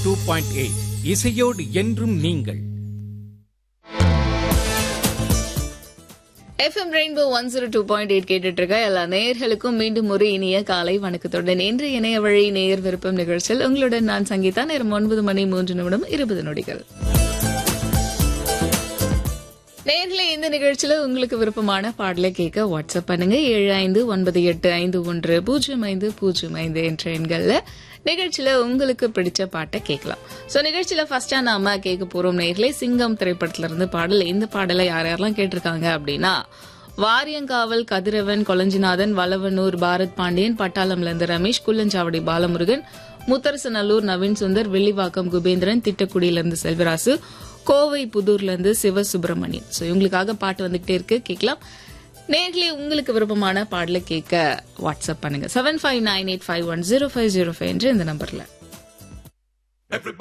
two point eight இசையோடு என்றும் நீங்கள் F M rainbow one zero two point eight கேட்டுட்டு இருக்க எல்லா நேயர்களுக்கும் மீண்டும் ஒரு இனிய காலை வணக்கத்துடன் இன்று இணைய வழி நேயர் விருப்பம் நிகழ்ச்சியில் உங்களுடன் நான் சங்கீதா நேரம் ஒன்பது மணி மூன்று நிமிடம் இருபது நொடிகள் நேர்களே இந்த நிகழ்ச்சியில உங்களுக்கு விருப்பமான பாடலை கேட்க வாட்ஸ்அப் பண்ணுங்க ஏழு ஐந்து ஒன்பது எட்டு ஐந்து ஒன்று பூஜ்ஜியம் ஐந்து பூஜ்ஜியம் ஐந்து என்ற எண்கள்ல நிகழ்ச்சியில உங்களுக்கு பிடிச்ச பாட்டை கேட்கலாம் சோ நிகழ்ச்சியில ஃபர்ஸ்டா நாம கேட்க போறோம் நேர்களே சிங்கம் திரைப்படத்துல இருந்து பாடல் இந்த பாடலை யார் யாரெல்லாம் கேட்டிருக்காங்க அப்படின்னா வாரியங்காவல் கதிரவன் கொளஞ்சிநாதன் வளவனூர் பாரத் பாண்டியன் பட்டாளம்ல இருந்து ரமேஷ் குள்ளஞ்சாவடி பாலமுருகன் முத்தரசநல்லூர் நவீன் சுந்தர் வெள்ளிவாக்கம் குபேந்திரன் திட்டக்குடியில இருந்து செல்வராசு கோவை புதூர்ல இருந்து சிவசுப்பிரமணியன் சோ இவங்களுக்காக பாட்டு வந்துகிட்டே இருக்கு கேட்கலாம் நேர்களே உங்களுக்கு விருப்பமான பாடலை கேட்க வாட்ஸ்அப் பண்ணுங்க seven five nine eight five one zero five zero five என்ற இந்த நம்பர்ல